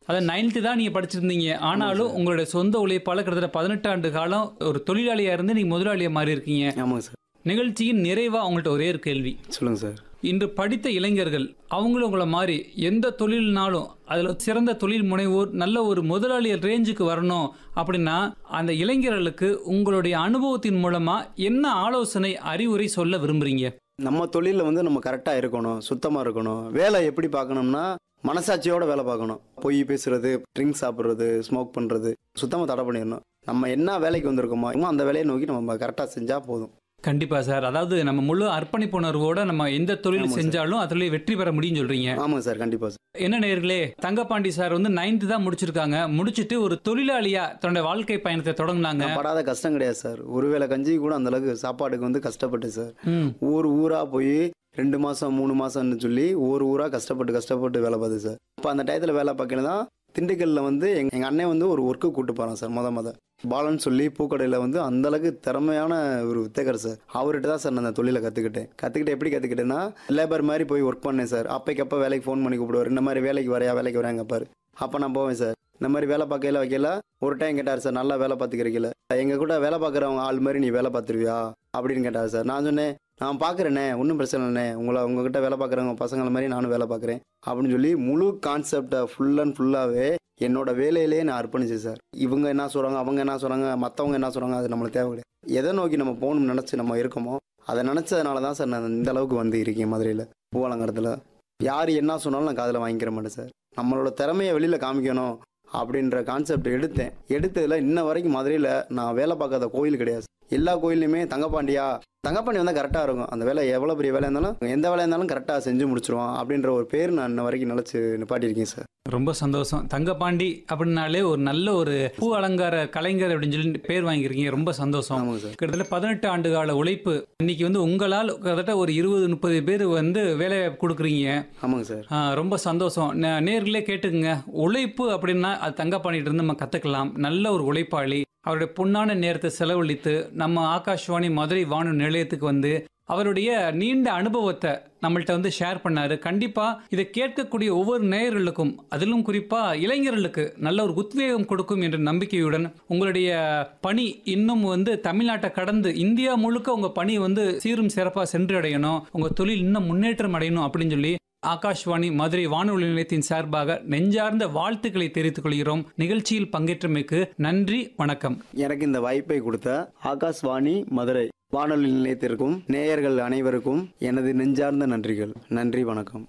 அதை நைன்த்து தான் நீங்கள் படிச்சிருந்தீங்க ஆனாலும் உங்களுடைய சொந்த உழைப்பால் கிட்டத்தட்ட பதினெட்டு ஆண்டு காலம் ஒரு தொழிலாளியாக இருந்து நீங்கள் முதலாளியாக மாறி இருக்கீங்க ஆமாங்க சார் நிகழ்ச்சியின் நிறைவாக அவங்கள்ட்ட ஒரே ஒரு கேள்வி சொல்லுங்கள் சார் இன்று படித்த இளைஞர்கள் அவங்களும் உங்களை மாதிரி எந்த தொழில்னாலும் அதில் சிறந்த தொழில் முனைவோர் நல்ல ஒரு முதலாளி ரேஞ்சுக்கு வரணும் அப்படின்னா அந்த இளைஞர்களுக்கு உங்களுடைய அனுபவத்தின் மூலமாக என்ன ஆலோசனை அறிவுரை சொல்ல விரும்புறீங்க நம்ம தொழிலில் வந்து நம்ம கரெக்டாக இருக்கணும் சுத்தமாக இருக்கணும் வேலை எப்படி பார்க்கணும்னா மனசாட்சியோட வேலை பார்க்கணும் பொய் பேசுறது ட்ரிங்க்ஸ் சாப்பிட்றது ஸ்மோக் பண்ணுறது சுத்தமாக தடை பண்ணிடணும் நம்ம என்ன வேலைக்கு வந்திருக்கோமோ இன்னும் அந்த வேலையை நோக்கி நம்ம கரெக்டாக செஞ்சால் போதும் கண்டிப்பா சார் அதாவது நம்ம முழு அர்ப்பணிப்பு உணர்வோட நம்ம எந்த தொழில் ஆமா சார். செஞ்சாலும் அதுல வெற்றி பெற முடியும் சொல்றீங்க ஆமாங்க சார் கண்டிப்பாக சார் என்ன நேர்களே தங்கப்பாண்டி சார் வந்து நைன்த் தான் முடிச்சிருக்காங்க முடிச்சிட்டு ஒரு தொழிலாளியா தன்னுடைய வாழ்க்கை பயணத்தை தொடங்கினாங்க நான் படாத கஷ்டம் கிடையாது சார் ஒருவேளை கஞ்சி கூட அந்த அளவுக்கு சாப்பாடுக்கு வந்து கஷ்டப்பட்டேன் சார் ம் ஊர் ஊரா போய் ரெண்டு மாசம் மூணு மாசம்னு சொல்லி ஒரு ஊரா கஷ்டப்பட்டு கஷ்டப்பட்டு வேலை பார்த்தேன் சார் இப்போ அந்த டயத்தில் வேலை பார்க்கணும் தான் திண்டுக்கல்ல வந்து எங்க எங்க அண்ணன் வந்து ஒரு ஒர்க்கு கூட்டு போறான் சார் முத முத பாலன் சொல்லி பூக்கடையில் வந்து அந்த அளவுக்கு திறமையான ஒரு வித்தகர் சார் அவர்கிட்ட தான் சார் நான் அந்த தொழிலை கற்றுக்கிட்டேன் கற்றுக்கிட்டு எப்படி கற்றுக்கிட்டேன்னா லேபர் மாதிரி போய் ஒர்க் பண்ணேன் சார் அப்பைக்கப்போ வேலைக்கு ஃபோன் பண்ணி கூப்பிடுவார் இந்த மாதிரி வேலைக்கு வரையா வேலைக்கு வரையாங்க பாரு அப்போ நான் போவேன் சார் இந்த மாதிரி வேலை பார்க்கையில வைக்கல ஒரு டைம் கேட்டார் சார் நல்லா வேலை பார்த்துக்கிறீங்கள எங்க கூட வேலை பார்க்குறவங்க ஆள் மாதிரி நீ வேலை பார்த்துருவியா அப்படின்னு கேட்டார் சார் நான் சொன்னேன் நான் பார்க்குறேனே ஒன்றும் பிரச்சனை இல்லைண்ணே உங்களை உங்ககிட்ட வேலை பார்க்குறவங்க பசங்களை மாதிரி நானும் வேலை பார்க்குறேன் அப்படின்னு சொல்லி முழு கான்செப்டை ஃபுல் அண்ட் ஃபுல்லாகவே என்னோட வேலையிலேயே நான் அர்ப்பணிச்சேன் சார் இவங்க என்ன சொல்கிறாங்க அவங்க என்ன சொல்கிறாங்க மற்றவங்க என்ன சொல்கிறாங்க அது நம்மளுக்கு தேவை கிடையாது எதை நோக்கி நம்ம போகணும்னு நினச்சி நம்ம இருக்கோமோ அதை நினச்சதுனால தான் சார் நான் இந்த அளவுக்கு வந்து இருக்கேன் மதுரையில் பூவாலங்கரத்தில் யார் என்ன சொன்னாலும் நான் காதில் வாங்கிக்கிற மாட்டேன் சார் நம்மளோட திறமையை வெளியில் காமிக்கணும் அப்படின்ற கான்செப்ட் எடுத்தேன் எடுத்ததில் இன்ன வரைக்கும் மதுரையில் நான் வேலை பார்க்காத கோயில் கிடையாது எல்லா கோயில்லையுமே தங்கப்பாண்டியா தங்கப்பாண்டி வந்தால் கரெக்டாக இருக்கும் அந்த வேலை எவ்வளோ பெரிய வேலை இருந்தாலும் எந்த வேலையாக இருந்தாலும் கரெக்டாக செஞ்சு முடிச்சிருவான் அப்படின்ற ஒரு பேர் நான் இன்ன வரைக்கும் நினச்சி நிப்பாட்டியிருக்கேன் சார் ரொம்ப சந்தோஷம் தங்கப்பாண்டி அப்படின்னாலே ஒரு நல்ல ஒரு பூ அலங்கார கலைஞர் அப்படின்னு சொல்லி பேர் வாங்கியிருக்கீங்க ரொம்ப சந்தோஷம் ஆமாங்க சார் கிட்டத்தட்ட பதினெட்டு ஆண்டு கால உழைப்பு இன்னைக்கு வந்து உங்களால் கிட்டத்தட்ட ஒரு இருபது முப்பது பேர் வந்து வேலை கொடுக்குறீங்க ஆமாங்க சார் ஆ, ரொம்ப சந்தோஷம் நே- நேர்களே கேட்டுக்குங்க உழைப்பு அப்படின்னா அது தங்கப்பாண்டிட்டு இருந்து நம்ம கற்றுக்கலாம் நல்ல ஒரு உழைப்பாளி அவருடைய பொன்னான நேரத்தை செலவழித்து நம்ம ஆகாஷ்வாணி மதுரை வானொலி நிலையத்துக்கு வந்து அவருடைய நீண்ட அனுபவத்தை நம்மள்ட்ட வந்து ஷேர் பண்ணாரு கண்டிப்பா இதை கேட்கக்கூடிய ஒவ்வொரு நேயர்களுக்கும் அதிலும் குறிப்பா இளைஞர்களுக்கு நல்ல ஒரு உத்வேகம் கொடுக்கும் என்ற நம்பிக்கையுடன் உங்களுடைய பணி இன்னும் வந்து தமிழ்நாட்டை கடந்து இந்தியா முழுக்க உங்க பணி வந்து சீரும் சிறப்பா சென்றடையணும் உங்க தொழில் இன்னும் முன்னேற்றம் அடையணும் அப்படின்னு சொல்லி ஆகாஷ்வாணி மதுரை வானொலி நிலையத்தின் சார்பாக நெஞ்சார்ந்த வாழ்த்துக்களை தெரிவித்துக் கொள்கிறோம் நிகழ்ச்சியில் பங்கேற்றமைக்கு நன்றி வணக்கம் எனக்கு இந்த வாய்ப்பை கொடுத்த ஆகாஷ்வாணி மதுரை வானொலி நிலையத்திற்கும் நேயர்கள் அனைவருக்கும் எனது நெஞ்சார்ந்த நன்றிகள் நன்றி வணக்கம்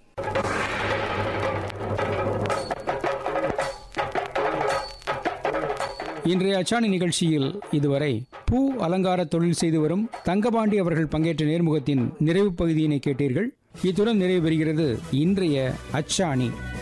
இன்றைய அச்சாணி நிகழ்ச்சியில் இதுவரை பூ அலங்கார தொழில் செய்து வரும் தங்கபாண்டி அவர்கள் பங்கேற்ற நேர்முகத்தின் நிறைவு பகுதியினை கேட்டீர்கள் இத்துடன் நிறைவு பெறுகிறது இன்றைய அச்சாணி